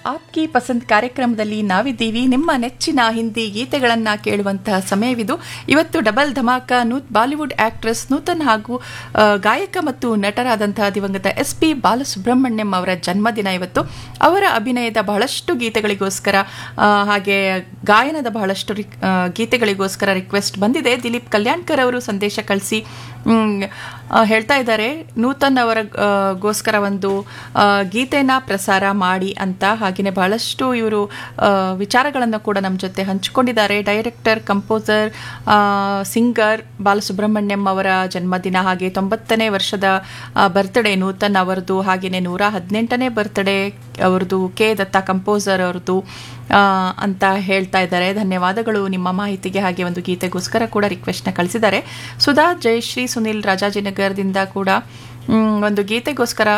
ಆಪ್ಕಿ ಪಸಂದ್ ಕಾರ್ಯಕ್ರಮದಲ್ಲಿ ನಾವಿದ್ದೀವಿ ನಿಮ್ಮ ನೆಚ್ಚಿನ ಹಿಂದಿ ಗೀತೆಗಳನ್ನು ಕೇಳುವಂತಹ ಸಮಯವಿದು ಇವತ್ತು ಡಬಲ್ ಧಮಾಕ ನೂತ್ ಬಾಲಿವುಡ್ ಆಕ್ಟ್ರೆಸ್ ನೂತನ್ ಹಾಗೂ ಆ, ಗಾಯಕ ಮತ್ತು ನಟರಾದಂತಹ ದಿವಂಗತ ಎಸ್ ಪಿ ಬಾಲಸುಬ್ರಹ್ಮಣ್ಯಂ ಅವರ ಜನ್ಮದಿನ ಇವತ್ತು ಅವರ ಅಭಿನಯದ ಬಹಳಷ್ಟು ಗೀತೆಗಳಿಗೋಸ್ಕರ ಆ, ಹಾಗೆ ಗಾಯನದ ಬಹಳಷ್ಟು ರಿಕ್- ಆ, ಗೀತೆಗಳಿಗೋಸ್ಕರ ರಿಕ್ವೆಸ್ಟ್ ಬಂದಿದೆ ದಿಲೀಪ್ ಕಲ್ಯಾಣ್ಕರ್ ಅವರು ಸಂದೇಶ ಕಳಿಸಿ ಹೇಳ್ತಾ ಇದ್ದಾರೆ ನೂತನ್ ಅವರ ಆ, ಗೋಸ್ಕರ ಒಂದು ಆ, ಗೀತೆನ ಪ್ರಸಾರ ಮಾಡಿ ಅಂತ ಹಾಗೆಯೇ ಬಹಳಷ್ಟು ಇವರು ವಿಚಾರಗಳನ್ನು ಕೂಡ ನಮ್ಮ ಜೊತೆ ಹಂಚಿಕೊಂಡಿದ್ದಾರೆ ಡೈರೆಕ್ಟರ್ ಕಂಪೋಸರ್ ಸಿಂಗರ್ ಬಾಲಸುಬ್ರಹ್ಮಣ್ಯಂ ಅವರ ಜನ್ಮದಿನ ಹಾಗೆ ತೊಂಬತ್ತನೇ ವರ್ಷದ ಬರ್ತ್ಡೇ ನೂತನ್ ಅವರದು ಹಾಗೆಯೇ ನೂರ ಹದಿನೆಂಟನೇ ಬರ್ತ್ಡೇ ಅವ್ರದ್ದು ಕೆ ದತ್ತ ಕಂಪೋಸರ್ ಅವ್ರದ್ದು ಆ, ಅಂತ ಹೇಳ್ತಾ ಇದ್ದಾರೆ ಧನ್ಯವಾದಗಳು ನಿಮ್ಮ ಮಾಹಿತಿಗೆ ಹಾಗೆ ಒಂದು ಗೀತೆಗೋಸ್ಕರ ಕೂಡ ರಿಕ್ವೆಸ್ಟ್ನ ಕಳಿಸಿದ್ದಾರೆ ಸುಧಾ ಜಯಶ್ರೀ ಸುನಿಲ್ ರಾಜಾಜಿನಗರದಿಂದ ಕೂಡ ಮ್, ಒಂದು ಗೀತೆಗೋಸ್ಕರ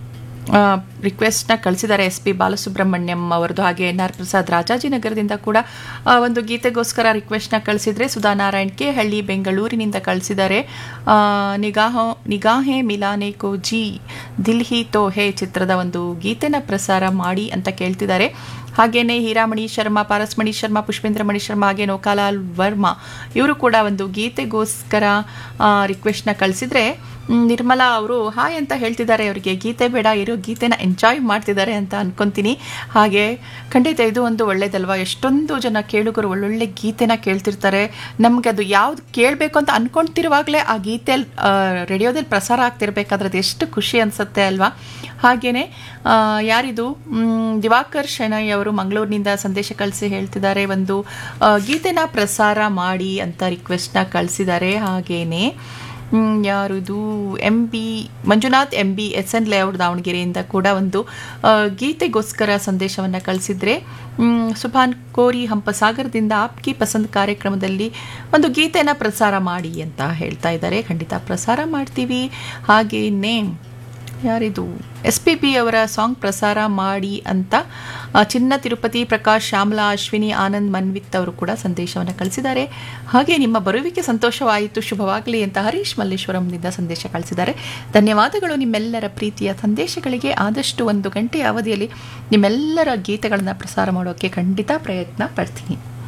ರಿಕ್ವೆಸ್ಟ್ನ ಕಳಿಸಿದ್ದಾರೆ ಎಸ್ ಪಿ ಬಾಲಸುಬ್ರಹ್ಮಣ್ಯಂ ಅವರದು ಹಾಗೆ ಎನ್ ಆರ್ ಪ್ರಸಾದ್ ರಾಜಾಜಿನಗರದಿಂದ ಕೂಡ ಆ, ಒಂದು ಗೀತೆಗೋಸ್ಕರ ರಿಕ್ವೆಸ್ಟ್ನ ಕಳಿಸಿದ್ರೆ ಸುಧಾ ನಾರಾಯಣ್ ಕೆ ಹಳ್ಳಿ ಬೆಂಗಳೂರಿನಿಂದ ಕಳಿಸಿದ್ದಾರೆ ಆ, ನಿಗಾಹೋ ನಿಗಾಹೆ ಮಿಲಾನೆ ಕೋ ಜಿ ದಿಲ್ ಹಿ ತೋ ಹೇ ಚಿತ್ರದ ಒಂದು ಗೀತೆನ ಪ್ರಸಾರ ಮಾಡಿ ಅಂತ ಕೇಳ್ತಿದ್ದಾರೆ ಹಾಗೇನೆ ಹೀರಾಮಣಿ ಶರ್ಮಾ ಪಾರಸ್ಮಣಿ ಶರ್ಮಾ ಪುಷ್ಪೇಂದ್ರ ಮಣಿ ಶರ್ಮಾ ಹಾಗೆ ನೌಕಾಲಾಲ್ ವರ್ಮಾ ಇವರು ಕೂಡ ಒಂದು ಗೀತೆಗೋಸ್ಕರ ರಿಕ್ವೆಸ್ಟ್ನ ಕಳಿಸಿದ್ರೆ ಮ್, ನಿರ್ಮಲಾ ಅವರು ಹಾಯ್ ಅಂತ ಹೇಳ್ತಿದ್ದಾರೆ ಅವರಿಗೆ ಗೀತೆ ಬೇಡ ಇರೋ ಗೀತೆನ ಎಂಜಾಯ್ ಮಾಡ್ತಿದ್ದಾರೆ ಅಂತ ಅನ್ಕೊಂತೀನಿ ಹಾಗೆ ಖಂಡಿತ ಇದು ಒಂದು ಒಳ್ಳೇದಲ್ವಾ ಎಷ್ಟೊಂದು ಜನ ಕೇಳುಗರು ಒಳ್ಳೊಳ್ಳೆ ಗೀತೆನ ಕೇಳ್ತಿರ್ತಾರೆ ನಮ್ಗೆ ಅದು ಯಾವ್ದು ಕೇಳಬೇಕು ಅಂತ ಅನ್ಕೊಂತಿರುವಾಗಲೇ ಆ ಗೀತೆ ರೇಡಿಯೋದಲ್ಲಿ ಪ್ರಸಾರ ಆಗ್ತಿರ್ಬೇಕಾದ್ರೆ ಅದು ಎಷ್ಟು ಖುಷಿ ಅನ್ಸುತ್ತೆ ಅಲ್ವಾ ಹಾಗೇನೆ ಆ, ಯಾರಿದು ಮ್, ದಿವಾಕರ್ ಶೆಣೈ ಅವರು ಮಂಗಳೂರಿನಿಂದ ಸಂದೇಶ ಕಳಿಸಿ ಹೇಳ್ತಿದ್ದಾರೆ ಒಂದು ಆ, ಗೀತೆನ ಪ್ರಸಾರ ಮಾಡಿ ಅಂತ ರಿಕ್ವೆಸ್ಟ್ನ ಕಳಿಸಿದ್ದಾರೆ ಹಾಗೇನೆ ಮ್, ಯಾರಿದು M B Manjunath M B S N layout ದಾವಣಗೆರೆಯಿಂದ ಕೂಡ ಒಂದು ಆ, ಗೀತೆಗೋಸ್ಕರ ಸಂದೇಶವನ್ನು ಕಳಿಸಿದ್ರೆ ಮ್, ಸುಭಾನ್ ಕೋರಿ ಹಂಪಸಾಗರದಿಂದ ಆಪ್ಕಿ ಪಸಂದ್ ಕಾರ್ಯಕ್ರಮದಲ್ಲಿ ಒಂದು ಗೀತೆನ ಪ್ರಸಾರ ಮಾಡಿ ಅಂತ ಹೇಳ್ತಾ ಇದ್ದಾರೆ ಖಂಡಿತ ಪ್ರಸಾರ ಮಾಡ್ತೀವಿ ಹಾಗೇನೆ ಯಾರಿದು ಎಸ್ ಪಿ ಪಿ ಅವರ ಸಾಂಗ್ ಪ್ರಸಾರ ಮಾಡಿ ಅಂತ ಆ, ಚಿನ್ನ ತಿರುಪತಿ ಪ್ರಕಾಶ್ ಶ್ಯಾಮಲಾ ಅಶ್ವಿನಿ ಆನಂದ್ ಮನ್ವಿತ್ ಅವರು ಕೂಡ ಸಂದೇಶವನ್ನು ಕಳಿಸಿದ್ದಾರೆ ಹಾಗೆ ನಿಮ್ಮ ಬರುವಿಕೆ ಸಂತೋಷವಾಯಿತು ಶುಭವಾಗಲಿ ಅಂತ ಹರೀಶ್ ಮಲ್ಲೇಶ್ವರಂನಿಂದ ಸಂದೇಶ ಕಳಿಸಿದ್ದಾರೆ ಧನ್ಯವಾದಗಳು ನಿಮ್ಮೆಲ್ಲರ ಪ್ರೀತಿಯ ಸಂದೇಶಗಳಿಗೆ ಆದಷ್ಟು ಒಂದು ಗಂಟೆಯ ಅವಧಿಯಲ್ಲಿ ನಿಮ್ಮೆಲ್ಲರ ಗೀತೆಗಳನ್ನು ಪ್ರಸಾರ ಮಾಡೋಕ್ಕೆ ಖಂಡಿತ ಪ್ರಯತ್ನ ಪಡ್ತೀನಿ